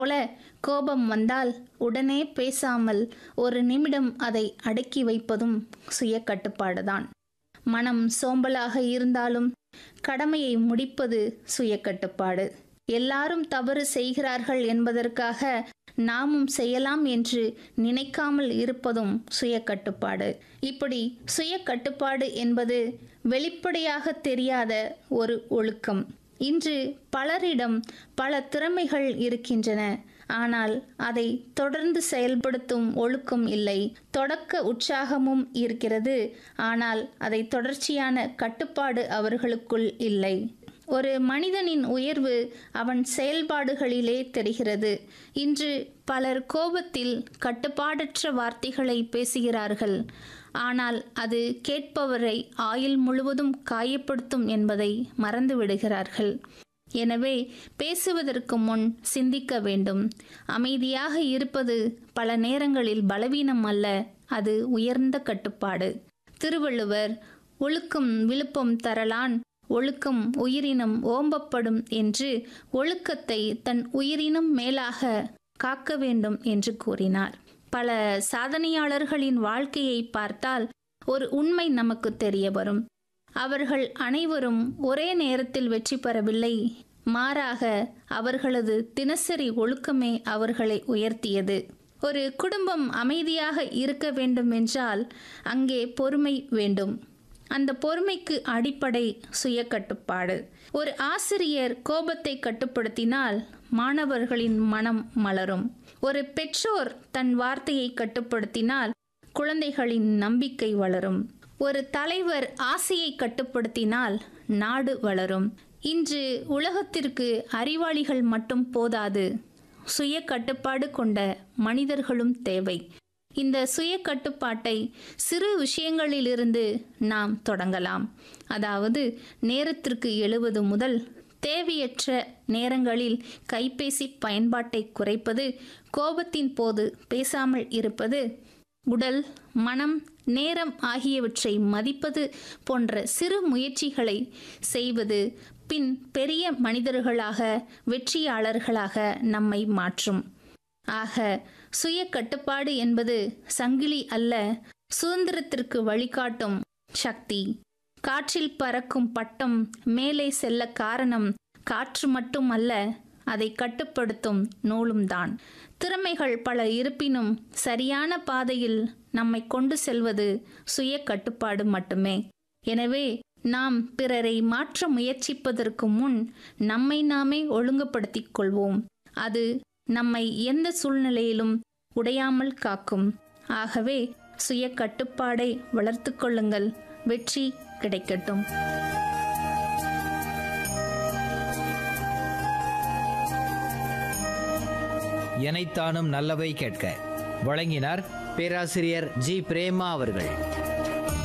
போல கோபம் வந்தால் உடனே பேசாமல் ஒரு நிமிடம் அதை அடக்கி வைப்பதும் சுய கட்டுப்பாடுதான் மனம் சோம்பலாக இருந்தாலும் கடமையை முடிப்பது சுய கட்டுப்பாடு எல்லாரும் தவறு செய்கிறார்கள் என்பதற்காக நாமும் செய்யலாம் என்று நினைக்காமல் இருப்பதும் சுய கட்டுப்பாடு இப்படி சுய கட்டுப்பாடு என்பது வெளிப்படையாக தெரியாத ஒரு ஒழுக்கம் இன்று பலரிடம் பல திறமைகள் இருக்கின்றன ஆனால் அதை தொடர்ந்து செயல்படுத்தும் ஒழுக்கம் இல்லை தொடக்க உற்சாகமும் இருக்கிறது ஆனால் அதை தொடர்ச்சியான கட்டுப்பாடு அவர்களுக்குள் இல்லை ஒரு மனிதனின் உயர்வு அவன் செயல்பாடுகளிலே தெரிகிறது இன்று பலர் கோபத்தில் கட்டுப்பாடற்ற வார்த்தைகளை பேசுகிறார்கள் ஆனால் அது கேட்பவரை ஆயுள் முழுவதும் காயப்படுத்தும் என்பதை மறந்து விடுகிறார்கள் எனவே பேசுவதற்கு முன் சிந்திக்க வேண்டும் அமைதியாக இருப்பது பல நேரங்களில் பலவீனம் அல்ல அது உயர்ந்த கட்டுப்பாடு திருவள்ளுவர் ஒழுக்கம் விழுப்பம் தரலான் ஒழுக்கம் உயிரினம் ஓம்பப்படும் என்று ஒழுக்கத்தை தன் உயிரினம் மேலாக காக்க வேண்டும் என்று கூறினார் பல சாதனையாளர்களின் வாழ்க்கையை பார்த்தால் ஒரு உண்மை நமக்கு தெரிய வரும் அவர்கள் அனைவரும் ஒரே நேரத்தில் வெற்றி பெறவில்லை மாறாக அவர்களது தினசரி ஒழுக்கமே அவர்களை உயர்த்தியது ஒரு குடும்பம் அமைதியாக இருக்க வேண்டும் என்றால் அங்கே பொறுமை வேண்டும் அந்த பொறுமைக்கு அடிப்படை சுய கட்டுப்பாடு ஒரு ஆசிரியர் கோபத்தை கட்டுப்படுத்தினால் மாணவர்களின் மனம் மலரும் ஒரு பெற்றோர் தன் வார்த்தையை கட்டுப்படுத்தினால் குழந்தைகளின் நம்பிக்கை வளரும் ஒரு தலைவர் ஆசையை கட்டுப்படுத்தினால் நாடு வளரும் இன்று உலகத்திற்கு அறிவாளிகள் மட்டும் போதாது சுய கட்டுப்பாடு கொண்ட மனிதர்களும் தேவை இந்த சுய கட்டுப்பாட்டை சிறு விஷயங்களிலிருந்து நாம் தொடங்கலாம் அதாவது நேரத்திற்கு எழுவது முதல் தேவையற்ற நேரங்களில் கைபேசி பயன்பாட்டை குறைப்பது கோபத்தின் போது பேசாமல் இருப்பது உடல் மனம் நேரம் ஆகியவற்றை மதிப்பது போன்ற சிறு முயற்சிகளை செய்வது பின் பெரிய மனிதர்களாக வெற்றியாளர்களாக நம்மை மாற்றும் ஆக சுய கட்டுப்பாடு என்பது சங்கிலி அல்ல சுதந்திரத்திற்கு வழிகாட்டும் சக்தி காற்றில் பறக்கும் பட்டம் மேலே செல்ல காரணம் காற்று மட்டும் அல்ல அதை கட்டுப்படுத்தும் நூலும் தான் திறமைகள் பல இருப்பினும் சரியான பாதையில் நம்மை கொண்டு செல்வது சுய கட்டுப்பாடு மட்டுமே எனவே நாம் பிறரை மாற்ற முயற்சிப்பதற்கு முன் நம்மை நாமே ஒழுங்குபடுத்திக் கொள்வோம் அது நம்மை எந்த சூழ்நிலையிலும் உடையாமல் காக்கும் ஆகவே சுய கட்டுப்பாடை வளர்த்து கொள்ளுங்கள் வெற்றி கிடைக்கட்டும் எனைத்தானும் நல்லவை கேட்க வழங்கினார் பேராசிரியர் ஜி பிரேமா அவர்கள்